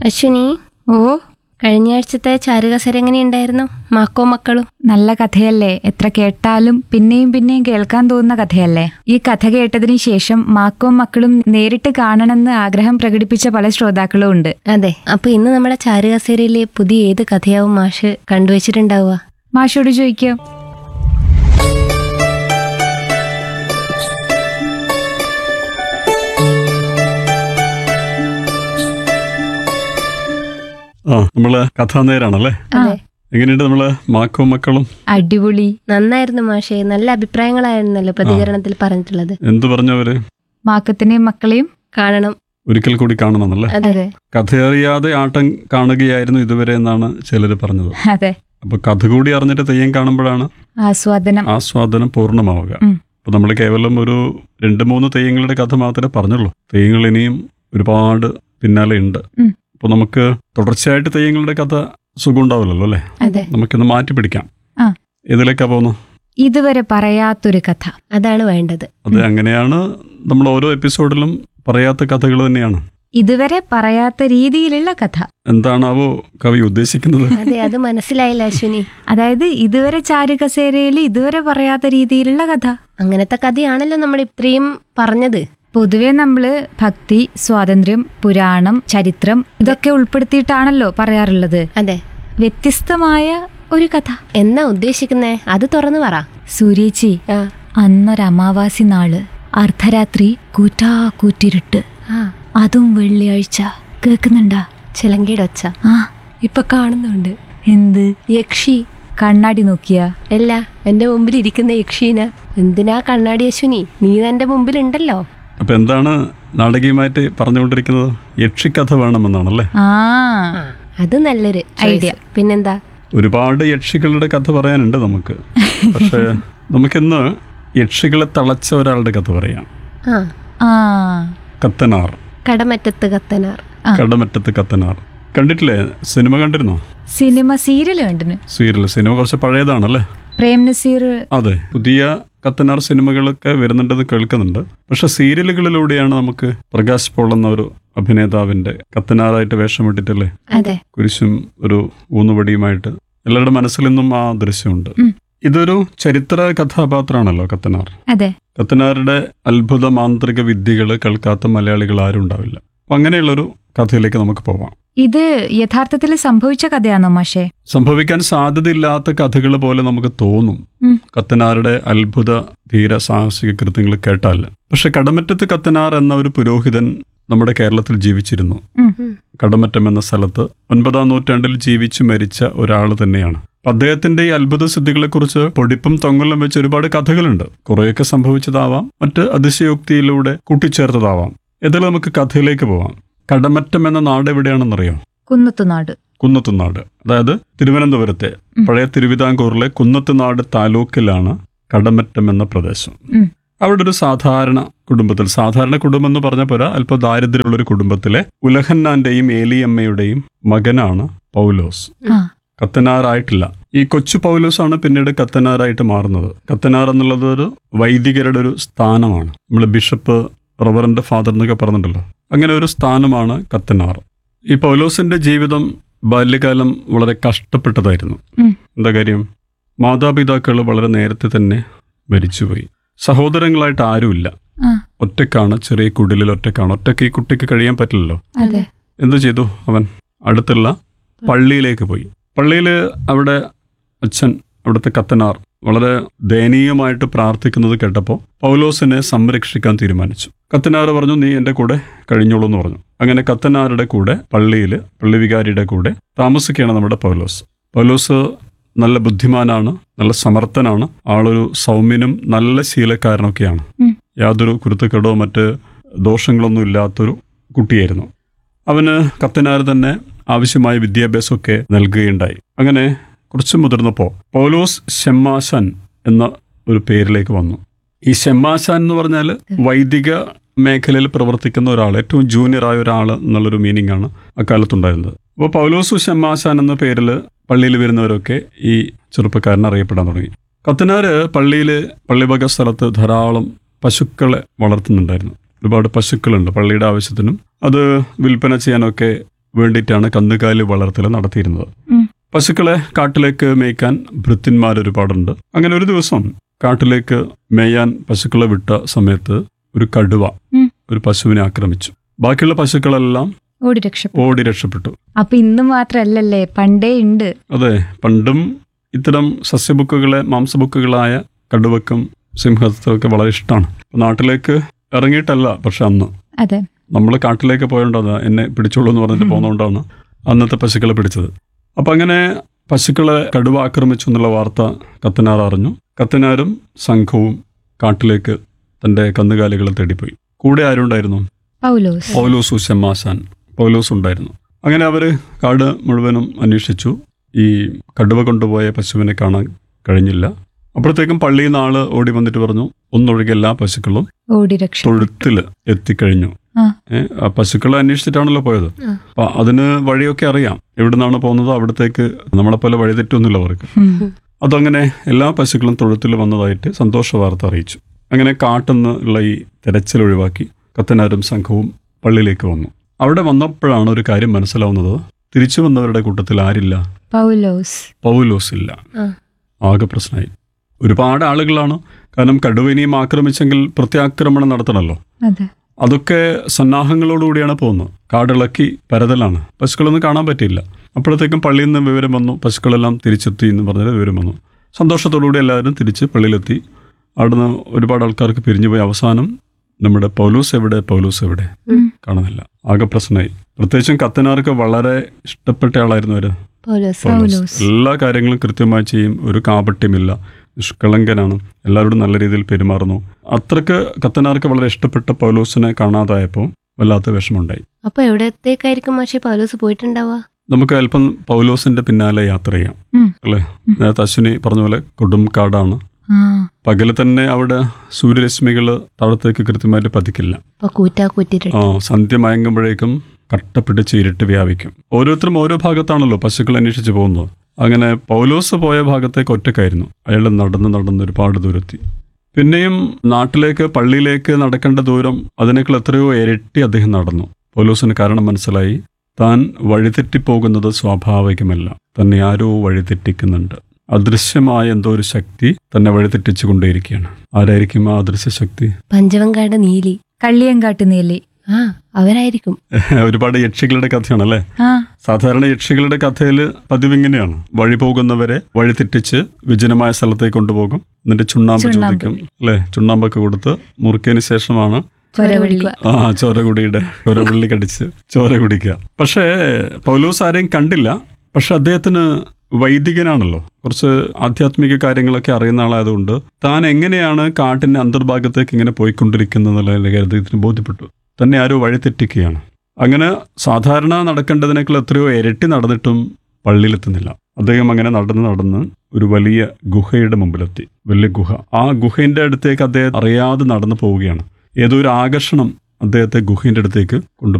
അശ്വിനി ഓ കഴിഞ്ഞ ആഴ്ചത്തെ ചാരുകസര എങ്ങനെയുണ്ടായിരുന്നു മാക്കോ മക്കളും നല്ല കഥയല്ലേ എത്ര കേട്ടാലും പിന്നെയും പിന്നെയും കേൾക്കാൻ തോന്നുന്ന കഥയല്ലേ ഈ കഥ കേട്ടതിന് ശേഷം മാക്കവും മക്കളും നേരിട്ട് കാണണമെന്ന് ആഗ്രഹം പ്രകടിപ്പിച്ച പല ശ്രോതാക്കളും ഉണ്ട് അതെ അപ്പൊ ഇന്ന് നമ്മുടെ ചാരുകസേരയിലെ പുതിയ ഏത് കഥയാവും മാഷ് കണ്ടുവച്ചിട്ടുണ്ടാവുക മാഷോട് ചോദിക്കാം ആ നമ്മള് കഥാനേരാണല്ലേ അതെ എങ്ങനെയുണ്ട് നമ്മള് മാക്കോ മക്കളും അടിപൊളി നന്നായിരുന്നു മാഷെ നല്ല അഭിപ്രായങ്ങളായിരുന്നല്ലോ പ്രതികരണത്തിൽ പറഞ്ഞിട്ടുള്ളത് എന്തു പറഞ്ഞവര് മാക്കത്തിനെയും മക്കളെയും കാണണം ഒരിക്കൽ കൂടി കാണണമെന്നല്ലേ അതെ അതെ കഥയറിയാതെ ആട്ടം കാണുകയായിരുന്നു ഇതുവരെ എന്നാണ് ചിലര് പറഞ്ഞത് അതെ അപ്പൊ കഥ കൂടി അറിഞ്ഞിട്ട് തെയ്യം കാണുമ്പോഴാണ് ആസ്വാദനം ആസ്വാദനം പൂർണ്ണമാവുക ഉം. അപ്പൊ നമ്മൾ കേവലം ഒരു രണ്ട് മൂന്ന് തെയ്യങ്ങളുടെ കഥ മാത്രമേ പറഞ്ഞുള്ളൂ തെയ്യങ്ങൾ ഇനിയും ഒരുപാട് പിന്നാലെ ഉണ്ട് ഉം. അപ്പൊ നമുക്ക് തുടർച്ചയായിട്ട് തെയ്യങ്ങളുടെ കഥ സുഖം ഉണ്ടാവില്ലല്ലോ അല്ലേ അതെ നമുക്കൊന്ന് മാറ്റി പിടിക്കാം ആ. ഇതിലേക്കാ പോകുന്നു ഇതുവരെ പറയാത്തൊരു കഥ അതാണ് വേണ്ടത് അത് അങ്ങനെയാണ് നമ്മൾ ഓരോ എപ്പിസോഡിലും പറയാത്ത കഥകൾ തന്നെയാണ് ഇതുവരെ പറയാത്ത രീതിയിലുള്ള കഥ എന്താണാവോ കവി ഉദ്ദേശിക്കുന്നത് അതെ അത് മനസ്സിലായില്ല അശ്വിനി അതായത് ഇതുവരെ ചാരുകസേരയിൽ ഇതുവരെ പറയാത്ത രീതിയിലുള്ള കഥ അങ്ങനത്തെ കഥയാണല്ലോ നമ്മൾ ഇത്രയും പറഞ്ഞത് പൊതുവെ നമ്മള് ഭക്തി സ്വാതന്ത്ര്യം പുരാണം ചരിത്രം ഇതൊക്കെ ഉൾപ്പെടുത്തിയിട്ടാണല്ലോ പറയാറുള്ളത് അതെ വ്യത്യസ്തമായ ഒരു കഥ എന്നാ ഉദ്ദേശിക്കുന്നേ അത് തുറന്നു പറ സൂര്യേച്ചി ആ അന്നൊരു അമാവാസി നാള് അർദ്ധരാത്രി കൂറ്റാ കൂറ്റിരുട്ട് ആ അതും വെള്ളിയാഴ്ച കേക്കുന്നുണ്ടാ ചിലങ്കയുടെ ഒച്ച ആ ഇപ്പൊ കാണുന്നുണ്ട് എന്ത് യക്ഷി കണ്ണാടി നോക്കിയാ അല്ല എന്റെ മുമ്പിൽ ഇരിക്കുന്ന യക്ഷീന എന്തിനാ കണ്ണാടി അശ്വിനി നീ എന്റെ മുമ്പിൽ ഉണ്ടല്ലോ അപ്പൊ എന്താണ് നാടകീയമായിട്ട് പറഞ്ഞുകൊണ്ടിരിക്കുന്നത് യക്ഷിക്കഥ വേണമെന്നാണല്ലേ ആ അത് നല്ലൊരു Idea. choice. പിന്നെന്താ ഒരുപാട് യക്ഷികളുടെ കഥ പറയാനുണ്ട് നമുക്ക് പക്ഷേ നമുക്കിന്ന് യക്ഷികളെ തളച്ച ഒരാളുടെ കഥ പറയാം ആ ആ കത്തനാർ കടമറ്റത്ത് കത്തനാർ ആ. കടമറ്റത്ത് കത്തനാർ കണ്ടിട്ടില്ലേ സിനിമ കണ്ടിരുന്നോ സിനിമ സീരിയൽ കണ്ടിന് സീരിയൽ സിനിമ കുറച്ച് പഴയതാണല്ലേ പ്രേം നസീർ അതെ പുതിയ കത്തനാർ സിനിമകളൊക്കെ വരുന്നുണ്ടെന്ന് കേൾക്കുന്നുണ്ട് പക്ഷെ സീരിയലുകളിലൂടെയാണ് നമുക്ക് പ്രകാശ് പോൾ എന്ന ഒരു അഭിനേതാവിന്റെ കത്തനാറായിട്ട് വേഷമിട്ടിട്ടല്ലേ അതെ കുരിശും ഒരു ഊന്നുവടിയുമായിട്ട് എല്ലാവരുടെ മനസ്സിൽ നിന്നും ആ ദൃശ്യമുണ്ട് ഉം. ഇതൊരു ചരിത്ര കഥാപാത്രമാണല്ലോ കത്തനാർ അതെ കത്തനാരുടെ അത്ഭുത മാന്ത്രിക വിദ്യകൾ കേൾക്കാത്ത മലയാളികൾ ആരും ഉണ്ടാവില്ല അപ്പൊ അങ്ങനെയുള്ളൊരു കഥയിലേക്ക് നമുക്ക് പോവാം ഇത് യഥാർത്ഥത്തിൽ സംഭവിച്ച കഥയാണോ മാഷേ സംഭവിക്കാൻ സാധ്യതയില്ലാത്ത കഥകൾ പോലെ നമുക്ക് തോന്നും ഉം. കത്തനാരുടെ അത്ഭുത ധീര സാഹസിക കൃത്യങ്ങൾ കേട്ടാൽ പക്ഷെ കടമറ്റത്ത് കത്തനാർ എന്ന ഒരു പുരോഹിതൻ നമ്മുടെ കേരളത്തിൽ ജീവിച്ചിരുന്നു ഉം. കടമറ്റം എന്ന സ്ഥലത്ത് ഒൻപതാം നൂറ്റാണ്ടിൽ ജീവിച്ചു മരിച്ച ഒരാൾ തന്നെയാണ് അപ്പൊ അദ്ദേഹത്തിന്റെ ഈ അത്ഭുത സിദ്ധികളെക്കുറിച്ച് പൊടിപ്പും തൊങ്ങലും വെച്ച് ഒരുപാട് കഥകളുണ്ട് കുറേയൊക്കെ സംഭവിച്ചതാവാം മറ്റ് അതിശയോക്തിയിലൂടെ കൂട്ടിച്ചേർത്തതാവാം ഏതായാലും നമുക്ക് കഥയിലേക്ക് പോവാം കടമറ്റം എന്ന നാട് എവിടെയാണെന്നറിയോ കുന്നത്തുനാട് കുന്നത്തുനാട് അതായത് തിരുവനന്തപുരത്തെ ഉം. പഴയ തിരുവിതാംകൂറിലെ കുന്നത്തുനാട് താലൂക്കിലാണ് കടമറ്റം എന്ന പ്രദേശം ഉം. അവിടെ ഒരു സാധാരണ കുടുംബത്തിൽ സാധാരണ കുടുംബം എന്ന് പറഞ്ഞ പോരാ അല്പം ദാരിദ്ര്യമുള്ള ഒരു കുടുംബത്തിലെ ഉലഹന്നാന്റെയും ഏലിയമ്മയുടെയും മകനാണ് പൗലോസ് ആ കത്തനാറായിട്ടില്ല ഈ കൊച്ചു പൗലോസാണ് പിന്നീട് കത്തനാറായിട്ട് മാറുന്നത് കത്തനാർ എന്നുള്ളത് ഒരു വൈദികരുടെ ഒരു സ്ഥാനമാണ് നമ്മൾ ബിഷപ്പ് റവറന്റ് ഫാദർ എന്നൊക്കെ പറഞ്ഞിട്ടുണ്ടല്ലോ അങ്ങനെ ഒരു സ്ഥാനമാണ് കത്തനാർ ഈ പൗലോസിന്റെ ജീവിതം ബാല്യകാലം വളരെ കഷ്ടപ്പെട്ടതായിരുന്നു ഉം. എന്താ കാര്യം മാതാപിതാക്കൾ വളരെ നേരത്തെ തന്നെ മരിച്ചുപോയി സഹോദരങ്ങളായിട്ട് ആരുമില്ല ആ ഒറ്റക്കാണ് ചെറിയ കുടിലിൽ ഒറ്റക്കാണ് ഒറ്റയ്ക്ക് ഈ കുട്ടിക്ക് കഴിയാൻ പറ്റില്ലല്ലോ അതെ എന്തു ചെയ്തു അവൻ അടുത്തുള്ള പള്ളിയിലേക്ക് പോയി പള്ളിയിൽ അവിടെ അച്ഛൻ അവിടുത്തെ കത്തനാർ വളരെ ദയനീയമായിട്ട് പ്രാർത്ഥിക്കുന്നത് കേട്ടപ്പോൾ പൗലോസിനെ സംരക്ഷിക്കാൻ തീരുമാനിച്ചു കത്തനാർ പറഞ്ഞു നീ എൻ്റെ കൂടെ കഴിഞ്ഞോളൂ എന്ന് പറഞ്ഞു അങ്ങനെ കത്തനാരുടെ കൂടെ പള്ളിയിൽ പള്ളി വികാരിയുടെ കൂടെ താമസിക്കുകയാണ് നമ്മുടെ പൗലോസ് പൗലോസ് നല്ല ബുദ്ധിമാനാണ് നല്ല സമർത്ഥനാണ് ആളൊരു സൗമ്യനും നല്ല ശീലക്കാരനൊക്കെയാണ് ഉം. യാതൊരു കുരുത്തക്കേടോ മറ്റ് ദോഷങ്ങളൊന്നും ഇല്ലാത്തൊരു കുട്ടിയായിരുന്നു അവന് കത്തനാർ തന്നെ ആവശ്യമായ വിദ്യാഭ്യാസമൊക്കെ നൽകുകയുണ്ടായി അങ്ങനെ കുറച്ച് മുതിർന്നപ്പോൾ പൗലോസ് ഷെമ്മാശാൻ എന്ന ഒരു പേരിലേക്ക് വന്നു ഈ ഷെമ്മാശാൻ എന്ന് പറഞ്ഞാൽ വൈദിക മേഖലയിൽ പ്രവർത്തിക്കുന്ന ഒരാൾ ഏറ്റവും ജൂനിയറായ ഒരാൾ എന്നുള്ളൊരു മീനിങ് ആണ് അക്കാലത്തുണ്ടായിരുന്നത് അപ്പോൾ പൗലോസു ഷെമ്മാശാൻ എന്ന പേരിൽ പള്ളിയിൽ വരുന്നവരൊക്കെ ഈ ചെറുപ്പക്കാരൻ അറിയപ്പെടാൻ തുടങ്ങി കത്തനാര് പള്ളിയിൽ പള്ളിവക സ്ഥലത്ത് ധാരാളം പശുക്കളെ വളർത്തുന്നുണ്ടായിരുന്നു ഒരുപാട് പശുക്കളുണ്ട് പള്ളിയുടെ ആവശ്യത്തിനും അത് വിൽപ്പന ചെയ്യാനൊക്കെ വേണ്ടിയിട്ടാണ് കന്നുകാലി വളർത്തൽ നടത്തിയിരുന്നത് ഉം. പശുക്കളെ കാട്ടിലേക്ക് മേയ്ക്കാൻ ഭൃത്യന്മാർ ഒരുപാടുണ്ട് അങ്ങനെ ഒരു ദിവസം കാട്ടിലേക്ക് മേയാൻ പശുക്കളെ വിട്ട സമയത്ത് ഒരു കടുവ ഉം. ഒരു പശുവിനെ ആക്രമിച്ചു ബാക്കിയുള്ള പശുക്കളെല്ലാം ഓടി രക്ഷപ്പെട്ടു ഓടി രക്ഷപ്പെട്ടു അപ്പൊ ഇന്ന് മാത്രല്ലല്ലേ പണ്ടേ ഉണ്ട് അതെ പണ്ടും ഇത്തരം സസ്യബുക്കുകളെ മാംസബുക്കുകളായ കടുവക്കും സിംഹത്തിനൊക്കെ വളരെ ഇഷ്ടമാണ് നാട്ടിലേക്ക് ഇറങ്ങിയിട്ടല്ല പക്ഷെ അന്ന് അതെ നമ്മൾ കാട്ടിലേക്ക് പോയോണ്ടാണ് എന്നെ പിടിച്ചോളൂ എന്ന് പറഞ്ഞിട്ട് പോകുന്നതുകൊണ്ടാണ് അന്നത്തെ പശുക്കളെ പിടിച്ചത് അപ്പം അങ്ങനെ പശുക്കളെ കടുവ ആക്രമിച്ചു എന്നുള്ള വാർത്ത കത്തനാർ അറിഞ്ഞു കത്തനാരും സംഘവും കാട്ടിലേക്ക് തൻ്റെ കന്നുകാലികളെ തേടിപ്പോയി കൂടെ ആരുണ്ടായിരുന്നു പൗലോസ് പൗലോസു ഷെമ്മാശാൻ പൗലോസ് ഉണ്ടായിരുന്നു അങ്ങനെ അവർ കാട് മുഴുവനും അന്വേഷിച്ചു ഈ കടുവ കൊണ്ടുപോയ പശുവിനെ കാണാൻ കഴിഞ്ഞില്ല അപ്പോഴത്തേക്കും പള്ളിയിൽ നിന്ന് ആള് ഓടി വന്നിട്ട് പറഞ്ഞു ഒന്നൊഴികെ എല്ലാ പശുക്കളും ഓടി രക്ഷപ്പെട്ടു തൊഴുത്തിൽ എത്തിക്കഴിഞ്ഞു ആ. ഏ, ആ പശുക്കളെ അന്വേഷിച്ചിട്ടാണല്ലോ പോയത് ആ. അപ്പൊ അതിന് വഴിയൊക്കെ അറിയാം എവിടെ നിന്നാണ് പോകുന്നത് അവിടത്തേക്ക് നമ്മളെ പോലെ വഴി തെറ്റൊന്നുമില്ല അവർക്ക് ഉം. അതങ്ങനെ എല്ലാ പശുക്കളും തൊഴുത്തിൽ വന്നതായിട്ട് സന്തോഷ വാർത്ത അറിയിച്ചു അങ്ങനെ കാട്ടുനിന്ന് ഉള്ള ഈ തെരച്ചിൽ ഒഴിവാക്കി കത്തനാരും സംഘവും പള്ളിയിലേക്ക് വന്നു അവിടെ വന്നപ്പോഴാണ് ഒരു കാര്യം മനസ്സിലാവുന്നത് തിരിച്ചു വന്നവരുടെ കൂട്ടത്തിൽ ആരില്ല പൗലോസ് പൗലോസ് ഇല്ല ആ. ആകെ പ്രശ്നമായി ഒരുപാട് ആളുകളാണ് കാരണം കടുവ ഇനിയും ആക്രമിച്ചെങ്കിൽ പ്രത്യാക്രമണം നടത്തണമല്ലോ അതെ അതൊക്കെ സന്നാഹങ്ങളോടുകൂടിയാണ് പോകുന്നത് കാടിളക്കി പരതലാണ് പശുക്കളൊന്നും കാണാൻ പറ്റിയില്ല അപ്പോഴത്തേക്കും പള്ളിയിൽ നിന്ന് വിവരം വന്നു പശുക്കളെല്ലാം തിരിച്ചെത്തി എന്ന് പറഞ്ഞ വിവരം വന്നു സന്തോഷത്തോടുകൂടി എല്ലാവരും തിരിച്ച് പള്ളിയിലെത്തി അവിടുന്ന് ഒരുപാട് ആൾക്കാർക്ക് പിരിഞ്ഞുപോയി അവസാനം നമ്മുടെ പൗലൂസ് എവിടെ പൗലൂസ് എവിടെ ഉം. കാണുന്നില്ല ആകെ പ്രശ്നമായി പ്രത്യേകിച്ചും കത്തനാർക്ക് വളരെ ഇഷ്ടപ്പെട്ട ആളായിരുന്നു അവര് പൗലോസ് പൗലോസ് പൗലോസ്. എല്ലാ കാര്യങ്ങളും കൃത്യമായി ചെയ്യും ഒരു കാപട്യമില്ല നിഷ്കളങ്കനാണ് എല്ലാവരോടും നല്ല രീതിയിൽ പെരുമാറുന്നു അത്രക്ക് കത്തനാർക്ക് വളരെ ഇഷ്ടപ്പെട്ട പൗലോസിനെ കാണാതായപ്പോൾ വല്ലാത്ത വിഷമമുണ്ടായി അപ്പൊ എവിടത്തേക്കായിരിക്കും മാഷി പൗലോസ് പോയിട്ടുണ്ടാവുക നമുക്ക് അല്പം പൗലോസിന്റെ പിന്നാലെ യാത്ര ചെയ്യാം ഉം. അല്ലേ നേരത്തെ അശ്വിനി പറഞ്ഞ പോലെ കൊടും കാടാണ് ആ പകല് തന്നെ അവിടെ സൂര്യരശ്മികൾ താഴത്തേക്ക് കൃത്യമായിട്ട് പതിക്കില്ല അപ്പൊ കൂറ്റാ കൂറ്റിട്ട് ആ സന്ധ്യ മയങ്ങുമ്പോഴേക്കും കട്ട പിടിച്ച് ഇരുട്ട് വ്യാപിക്കും ഓരോരുത്തരും ഓരോ ഭാഗത്താണല്ലോ പശുക്കൾ അന്വേഷിച്ച് പോകുന്നത് അങ്ങനെ പൗലോസ് പോയ ഭാഗത്തേക്ക് ഒറ്റക്കായിരുന്നു അയാൾ നടന്ന് നടന്ന് ഒരുപാട് ദൂരത്തി പിന്നെയും നാട്ടിലേക്ക് പള്ളിയിലേക്ക് നടക്കേണ്ട ദൂരം അതിനേക്കാൾ എത്രയോ ഇരട്ടി അദ്ദേഹം നടന്നു പൗലോസിന് കാരണം മനസ്സിലായി താൻ വഴിതെറ്റിപ്പോകുന്നത് സ്വാഭാവികമല്ല തന്നെ ആരോ വഴിതെറ്റിക്കുന്നുണ്ട് അദൃശ്യമായ എന്തോ ഒരു ശക്തി തന്നെ വഴിതെറ്റിച്ചു കൊണ്ടേയിരിക്കുകയാണ് ആരായിരിക്കും ആ അദൃശ്യ ശക്തി പഞ്ചവങ്കാട് നീലി കള്ളിയങ്കാട്ട് നീലി ആ അവരായിരിക്കും ഒരുപാട് യക്ഷികളുടെ കഥയാണല്ലേ ആ സാധാരണ യക്ഷികളുടെ കഥയിൽ പതിവ് ഇങ്ങനെയാണ് വഴി പോകുന്നവരെ വഴി തെറ്റിച്ച് വിജനമായ സ്ഥലത്തേക്ക് കൊണ്ടുപോകും എന്നിട്ട് ചുണ്ണാമ്പ് ചുണ്ണാമ്പ്. ചോദിക്കും അല്ലെ ചുണ്ണാമ്പൊക്കെ കൊടുത്ത് മുറുക്കിയതിന് ശേഷമാണ് ചൊരവള്ളി ആ ചോരകുടിയുടെ ചോരവള്ളി കടിച്ച് ചോര കുടിക്കുക പക്ഷേ പൗലോസ് ആരെയും കണ്ടില്ല പക്ഷെ അദ്ദേഹത്തിന് വൈദികനാണല്ലോ കുറച്ച് ആധ്യാത്മിക കാര്യങ്ങളൊക്കെ അറിയുന്ന ആളായതുകൊണ്ട് താൻ എങ്ങനെയാണ് കാട്ടിന്റെ അന്തർഭാഗത്തേക്ക് ഇങ്ങനെ പോയിക്കൊണ്ടിരിക്കുന്നത് എന്നുള്ള കാര്യം അദ്ദേഹത്തിന് ബോധ്യപ്പെട്ടു തന്നെ ആരോ വഴിതെറ്റിക്കുകയാണ് അങ്ങനെ സാധാരണ നടക്കേണ്ടതിനേക്കാൾ എത്രയോ ഇരട്ടി നടന്നിട്ടും പള്ളിയിലെത്തുന്നില്ല അദ്ദേഹം അങ്ങനെ നടന്ന് നടന്ന് ഒരു വലിയ ഗുഹയുടെ മുമ്പിലെത്തി വലിയ ഗുഹ ആ ഗുഹയുടെ അടുത്തേക്ക് അദ്ദേഹം അറിയാതെ നടന്നു പോവുകയാണ് ഏതോ ഒരു ആകർഷണം അദ്ദേഹത്തെ ഗുഹയുടെ അടുത്തേക്ക് കൊണ്ടുപോയി